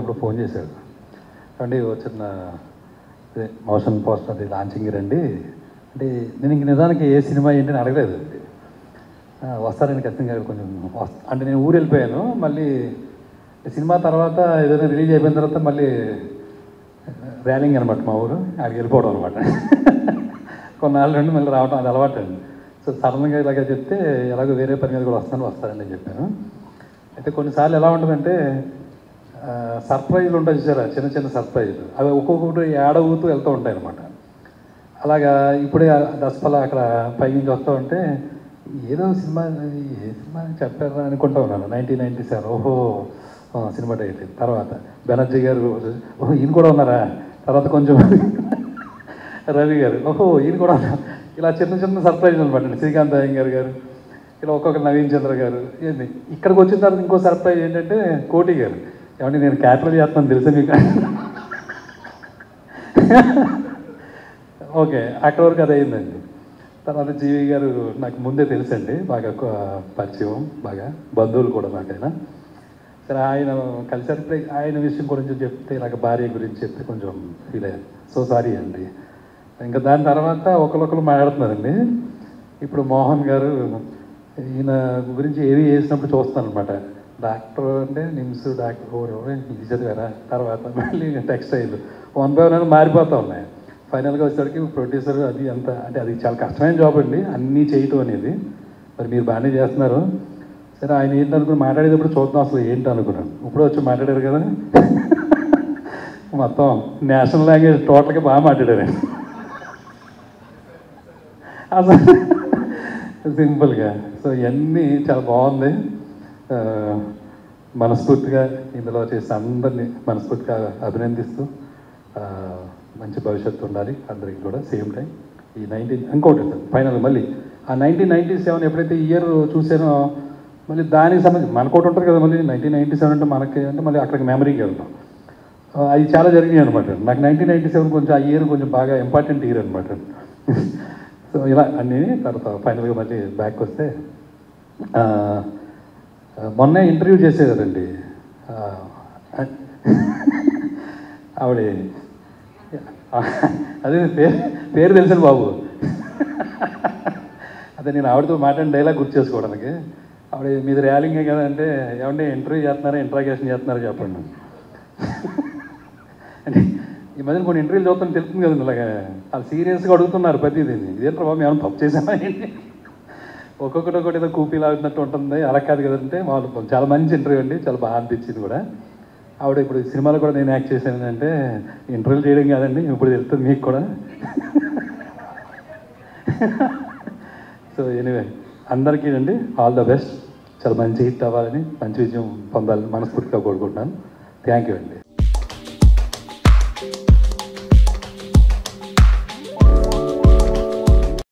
ఎప్పుడు ఫోన్ చేశాడు అండి ఓ చిన్న అదే మోషన్ పోస్టర్ అది లాంచింగ్ రండి అంటే నేను ఇంక నిజానికి ఏ సినిమా ఏంటి అని అడగలేదు అండి ఆ, వస్తారని ఖచ్చితంగా కొంచెం వస్త- అంటే నేను ఊరు వెళ్ళిపోయాను మళ్ళీ సినిమా తర్వాత ఏదైనా రిలీజ్ అయిపోయిన తర్వాత మళ్ళీ ర్యాలింగ్ అనమాట మా ఊరు అక్కడికి వెళ్ళిపోవడం అనమాట కొన్నాళ్ళు నుండి మళ్ళీ రావడం అది అలవాటు అండి సో సడన్గా ఇలాగ చెప్తే ఎలాగో వేరే పని మీద కూడా వస్తాను వస్తారని నేను చెప్పాను అయితే కొన్నిసార్లు ఎలా ఉంటుందంటే ఆ, సర్ప్రైజ్లు ఉంటాయి చూసారా చిన్న చిన్న సర్ప్రైజ్లు అవి ఒక్కొక్కటి ఏడ ఊతూ వెళ్తూ ఉంటాయి అనమాట అలాగా ఇప్పుడే ఆ దసపల అక్కడ పై నుంచి వస్తూ ఉంటే ఏదో సినిమా ఏ సినిమా అని చెప్పారా అనుకుంటా ఉన్నాను నైన్టీన్ నైన్టీ సెవెన్ ఓహో ఆ, సినిమా టైటిల్ తర్వాత బెనర్జీ గారు ఓహో ఈయన కూడా ఉన్నారా తర్వాత కొంచెం రవి గారు ఓహో ఈయన కూడా ఉన్నారు. ఇలా చిన్న చిన్న సర్ప్రైజ్ అనమాట శ్రీకాంత్ అయ్యంగార్ గారు ఇలా ఒక్కొక్క నవీన్ చంద్ర గారు ఏంది ఇక్కడికి వచ్చిన తర్వాత ఇంకో సర్ప్రైజ్ ఏంటంటే కోటి గారు ఏమంటే నేను క్యాపిటల్ చేస్తున్నాను తెలుసా మీకు ఓకే అక్కడ వరకు అది అయిందండి తర్వాత జీవి గారు నాకు ముందే తెలుసండి బాగా కొ- పరిచయం బాగా బంధువులు కూడా నాకైనా సరే ఆయన కలిసారు ఆయన విషయం గురించి చెప్తే ఇలాగ భార్య గురించి చెప్తే కొంచెం ఫీల్ అయ్యాను సో సారీ అండి ఇంకా దాని తర్వాత ఒకరొకరు మాట్లాడుతున్నారండి ఇప్పుడు మోహన్ గారు ఈయన గురించి ఏవి వేసినప్పుడు చూస్తాను అనమాట డాక్టర్ అంటే నిమ్స్ డాక్టర్ ఓ ఎవరో ఇది చదివారా తర్వాత మళ్ళీ టెక్స్ట్ అయ్యింది వన్ బై వన్ అని మారిపోతూ ఉన్నాయి ఫైనల్గా వచ్చేసరికి ప్రొడ్యూసర్ అది అంత అంటే అది చాలా కష్టమైన జాబ్ అండి అన్నీ చేయటం అనేది మరి మీరు బాగానే చేస్తున్నారు సరే ఆయన ఏంటి అనుకుని మాట్లాడేటప్పుడు చూద్దాం అసలు ఏంటి అనుకున్నాను ఇప్పుడు వచ్చి మాట్లాడారు కదా మొత్తం నేషనల్ లాంగ్వేజ్ టోటల్గా బాగా మాట్లాడారు ఆయన. అసలు సింపుల్గా సో ఇవన్నీ చాలా బాగుంది ఆ, మనస్ఫూర్తిగా ఇందులో చేసిన అందరినీ మనస్ఫూర్తిగా అభినందిస్తూ ఆ, మంచి భవిష్యత్తు ఉండాలి అందరికీ కూడా సేమ్ టైం ఈ నైన్టీన్ ఇంకోటి ఫైనల్ మళ్ళీ ఆ నైన్టీన్ నైన్టీ సెవెన్ ఎప్పుడైతే ఇయర్ చూసానో మళ్ళీ దానికి సంబంధించి మనకోటి ఉంటుంది కదా మళ్ళీ నైన్టీన్ నైన్టీ సెవెన్ అంటే మనకి అంటే మళ్ళీ అక్కడికి మెమరీకి వెళ్తాం ఆ, అవి చాలా జరిగినాయి అనమాట నాకు నైన్టీన్ నైన్టీ సెవెన్ కొంచెం ఆ ఇయర్ కొంచెం బాగా ఇంపార్టెంట్ ఇయర్ అనమాట సో ఇలా అన్నీ తర్వాత ఫైనల్గా మళ్ళీ బ్యాక్ వస్తే ఆ, ఆ, మొన్నే ఇంటర్వ్యూ చేసేదండి ఆ, ఆవిడ అదే పేరు పేరు తెలుసండి బాబు అదే నేను ఆవిడతో మాట్లాడిన డైలాగ్ గుర్తు చేసుకోవడానికి ఆవిడ మీది ర్యాలింగే కదా అంటే ఏమంటే ఇంటర్వ్యూ చేస్తున్నారా ఇంట్రాగేషన్ చేస్తున్నారా చెప్పండి అంటే ఈ మధ్యన కొన్ని ఇంటర్వ్యూలు చూస్తాను తెలుస్తుంది కదండి ఇలాగా వాళ్ళు సీరియస్గా అడుగుతున్నారు ప్రతిదీ ఇదేంట్రా బాబు ఏమైనా తప్పు చేసామా ఏంటి ఒక్కొక్కటి ఒకటి ఏదో కూపీ లాగుతున్నట్టు ఉంటుంది అలా కాదు కదంటే వాళ్ళు చాలా మంచి ఇంటర్వ్యూ అండి చాలా బాగా అనిపించింది కూడా ఆవిడ ఇప్పుడు ఈ సినిమాలో కూడా నేను యాక్ట్ చేశాను అంటే ఇంటర్వ్యూ చేయడం కాదండి ఇప్పుడు తెలుస్తుంది మీకు కూడా సో ఎనీవే అందరికీ అండి ఆల్ ద బెస్ట్ చాలా మంచి హిట్ అవ్వాలని మంచి విజయం పొందాలని మనస్ఫూర్తిగా కోరుకుంటున్నాను థ్యాంక్ యూ అండి